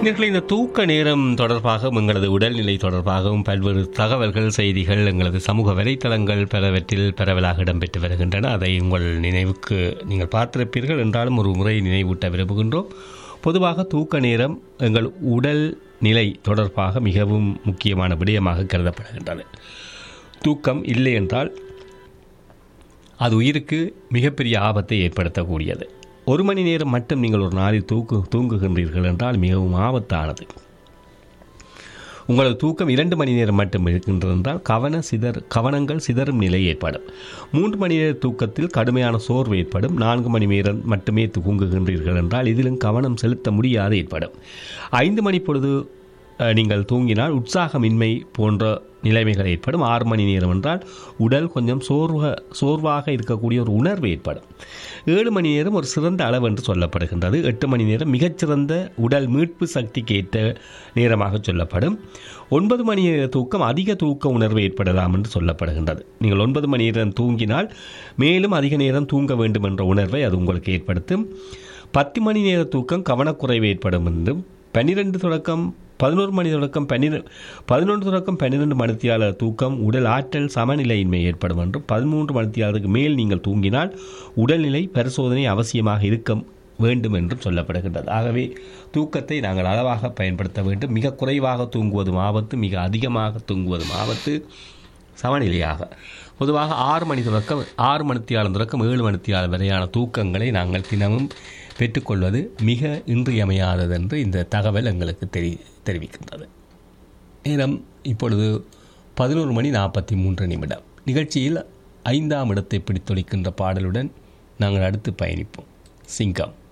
நேர்களை இந்த தூக்க நேரம் தொடர்பாகவும் எங்களது உடல்நிலை தொடர்பாகவும் பல்வேறு தகவல்கள் செய்திகள் எங்களது சமூக வலைத்தளங்கள் பலவற்றில் பரவலாக இடம்பெற்று வருகின்றன அதை உங்கள் நினைவுக்கு நீங்கள் பார்த்திருப்பீர்கள் என்றாலும் ஒரு முறை நினைவூட்ட விரும்புகின்றோம் பொதுவாக தூக்க நேரம் எங்கள் உடல் நிலை தொடர்பாக மிகவும் முக்கியமான விடயமாக கருதப்படுகின்றது தூக்கம் இல்லை என்றால் அது உயிருக்கு மிகப்பெரிய ஆபத்தை ஏற்படுத்தக்கூடியது ஒரு மணி நேரம் மட்டும் நீங்கள் ஒரு நாளில் தூக்கு தூங்குகின்றீர்கள் என்றால் மிகவும் ஆபத்தானது உங்களது தூக்கம் இரண்டு மணி நேரம் மட்டும் இருக்கின்றது என்றால் கவன சிதற கவனங்கள் சிதறும் நிலை ஏற்படும் மூன்று மணி நேர தூக்கத்தில் கடுமையான சோர்வு ஏற்படும் நான்கு மணி நேரம் மட்டுமே தூங்குகின்றீர்கள் என்றால் இதிலும் கவனம் செலுத்த முடியாது ஏற்படும் ஐந்து மணி பொழுது அஹ், நீங்கள் தூங்கினால் உற்சாகமின்மை போன்ற நிலைமைகள் ஏற்படும் ஆறு மணி நேரம் என்றால் உடல் கொஞ்சம் சோர்வ சோர்வாக இருக்கக்கூடிய ஒரு உணர்வு ஏற்படும் ஏழு மணி நேரம் ஒரு சிறந்த அளவு என்று சொல்லப்படுகின்றது எட்டு மணி நேரம் மிகச்சிறந்த உடல் மீட்பு சக்திக்கு ஏற்ற நேரமாக சொல்லப்படும் ஒன்பது மணி நேர தூக்கம் அதிக தூக்க உணர்வு ஏற்படலாம் என்று சொல்லப்படுகின்றது நீங்கள் ஒன்பது மணி நேரம் தூங்கினால் மேலும் அதிக நேரம் தூங்க வேண்டும் என்ற உணர்வை அது உங்களுக்கு ஏற்படுத்தும் பத்து மணி நேர தூக்கம் கவனக்குறைவு ஏற்படும் என்றும் பன்னிரெண்டு தொடக்கம் பதினோரு மணி தொடக்கம் பன்னிரெண்டு பதினொன்று தொடக்கம் பன்னிரெண்டு மணித்தியாளர் தூக்கம் உடல் ஆற்றல் சமநிலையின்மை ஏற்படும் என்றும் பதிமூன்று மணித்தியாளருக்கு மேல் நீங்கள் தூங்கினால் உடல்நிலை பரிசோதனை அவசியமாக இருக்க வேண்டும் என்றும் சொல்லப்படுகின்றது ஆகவே தூக்கத்தை நாங்கள் அளவாக பயன்படுத்த வேண்டும் மிக குறைவாக தூங்குவதும் ஆபத்து மிக அதிகமாக தூங்குவதும் ஆபத்து சமநிலையாக பொதுவாக ஆறு மணி தொடக்கம் ஆறு மணித்தியாலம் தொடக்கம் ஏழு மணித்தியாலம் வரையான தூக்கங்களை நாங்கள் தினமும் பெற்றுக்கொள்வது மிக இன்றியமையாதது என்று இந்த தகவல் எங்களுக்கு தெரி தெரிவிக்கின்றது நேரம் இப்பொழுது பதினோரு மணி நாற்பத்தி மூன்று நிமிடம் நிகழ்ச்சியில் ஐந்தாம் இடத்தை பிடித்தொழிக்கின்ற பாடலுடன் நாங்கள் அடுத்து பயணிப்போம் சிங்கம்